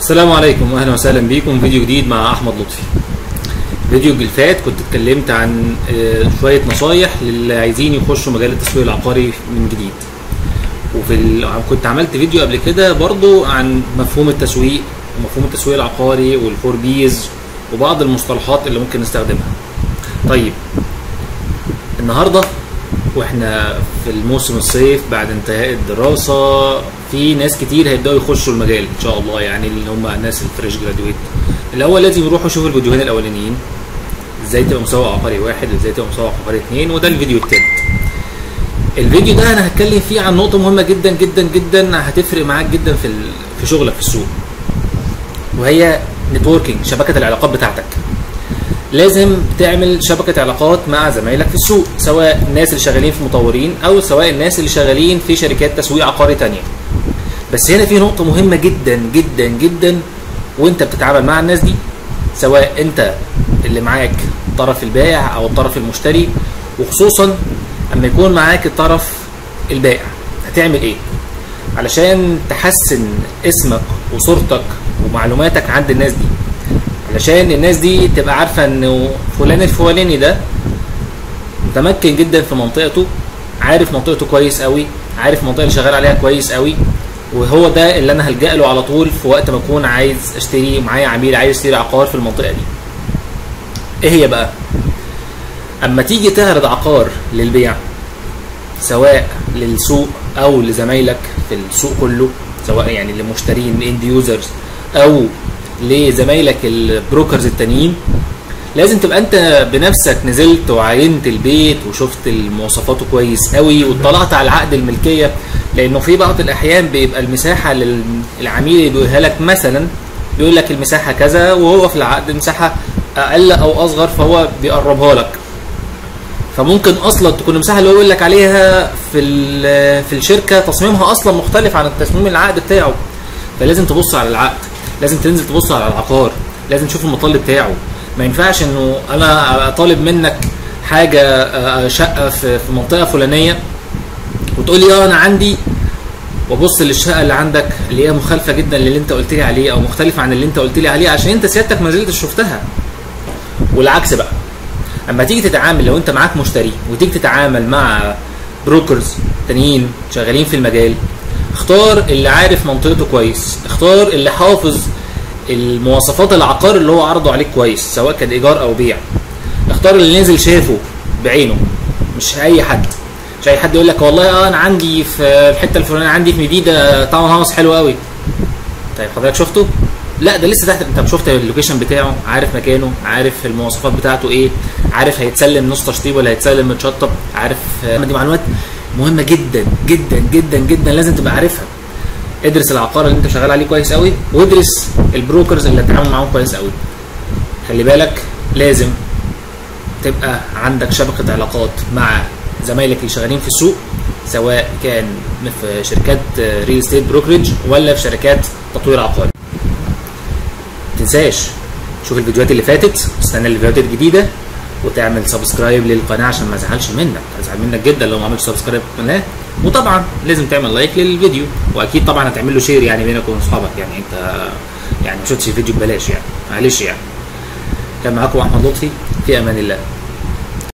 السلام عليكم واهلا وسهلا بيكم فيديو جديد مع احمد لطفي الفيديو اللي فات كنت اتكلمت عن آه، شويه نصايح للي عايزين يخشوا مجال التسويق العقاري من جديد وفي ال... كنت عملت فيديو قبل كده برضو عن مفهوم التسويق ومفهوم التسويق العقاري والفور بيز وبعض المصطلحات اللي ممكن نستخدمها طيب النهارده واحنا في الموسم الصيف بعد انتهاء الدراسه في ناس كتير هيبداوا يخشوا المجال ان شاء الله يعني اللي هم الناس الفريش جرادويت الاول لازم يروحوا يشوفوا الفيديوهين الاولانيين ازاي تبقى مسوق عقاري واحد ازاي تبقى مسوق عقاري اثنين وده الفيديو التالت الفيديو ده انا هتكلم فيه عن نقطه مهمه جدا جدا جدا هتفرق معاك جدا في ال- في شغلك في السوق وهي نتوركينج شبكه العلاقات بتاعتك لازم تعمل شبكه علاقات مع زمايلك في السوق سواء الناس اللي شغالين في مطورين او سواء الناس اللي شغالين في شركات تسويق عقاري تانية بس هنا في نقطه مهمه جدا جدا جدا وانت بتتعامل مع الناس دي سواء انت اللي معاك طرف البائع او الطرف المشتري وخصوصا اما يكون معاك الطرف البائع هتعمل ايه علشان تحسن اسمك وصورتك ومعلوماتك عند الناس دي علشان الناس دي تبقى عارفه انه فلان الفلاني ده متمكن جدا في منطقته عارف منطقته كويس قوي عارف المنطقه اللي شغال عليها كويس قوي وهو ده اللي انا هلجا له على طول في وقت ما اكون عايز اشتري معايا عميل عايز يشتري عقار في المنطقه دي ايه هي بقى اما تيجي تعرض عقار للبيع سواء للسوق او لزمايلك في السوق كله سواء يعني للمشترين الاند يوزرز او لزمايلك البروكرز التانيين لازم تبقى انت بنفسك نزلت وعاينت البيت وشفت مواصفاته كويس قوي واطلعت على عقد الملكيه لانه في بعض الاحيان بيبقى المساحه للعميل اللي بيقولها لك مثلا يقول لك المساحه كذا وهو في العقد مساحه اقل او اصغر فهو بيقربها لك فممكن اصلا تكون المساحه اللي هو يقول لك عليها في ال- في الشركه تصميمها اصلا مختلف عن التصميم العقد بتاعه فلازم تبص على العقد لازم تنزل تبص على العقار لازم تشوف المطالب بتاعه ما ينفعش انه انا طالب منك حاجه آه، شقه في في منطقه فلانيه وتقول لي اه انا عندي وابص للشقه اللي عندك اللي هي مخالفه جدا للي انت قلت لي عليه او مختلفه عن اللي انت قلت لي عليه عشان انت سيادتك ما نزلتش شفتها والعكس بقى اما تيجي تتعامل لو انت معاك مشتري وتيجي تتعامل مع بروكرز تانيين شغالين في المجال اختار اللي عارف منطقته كويس اختار اللي حافظ المواصفات العقار اللي هو عرضه عليك كويس سواء كان ايجار او بيع اختار اللي نزل شافه بعينه مش اي حد مش اي حد يقول لك والله اه انا عندي في الحته الفلانيه عندي في مديده تاون هاوس حلو قوي طيب حضرتك شفته؟ لا ده لسه تحت انت شفت اللوكيشن بتاعه عارف مكانه عارف المواصفات بتاعته ايه عارف هيتسلم نص تشطيب ولا هيتسلم متشطب عارف آه، دي معلومات مهمه جدا جدا جدا جدا لازم تبقى عارفها ادرس العقار اللي انت شغال عليه كويس قوي وادرس البروكرز اللي هتتعامل معاهم كويس قوي خلي بالك لازم تبقى عندك شبكه علاقات مع زمايلك اللي شغالين في السوق سواء كان في شركات ريل استيت بروكرج ولا في شركات تطوير عقاري تنساش شوف الفيديوهات اللي فاتت واستنى الفيديوهات الجديده وتعمل سبسكرايب للقناه عشان ما ازعلش منك ازعل منك جدا لو ما عملتش سبسكرايب للقناه وطبعا لازم تعمل لايك للفيديو واكيد طبعا هتعمل له شير يعني بينك وبين اصحابك يعني انت يعني ما شفتش الفيديو ببلاش يعني معلش يعني كان معاكم احمد لطفي في امان الله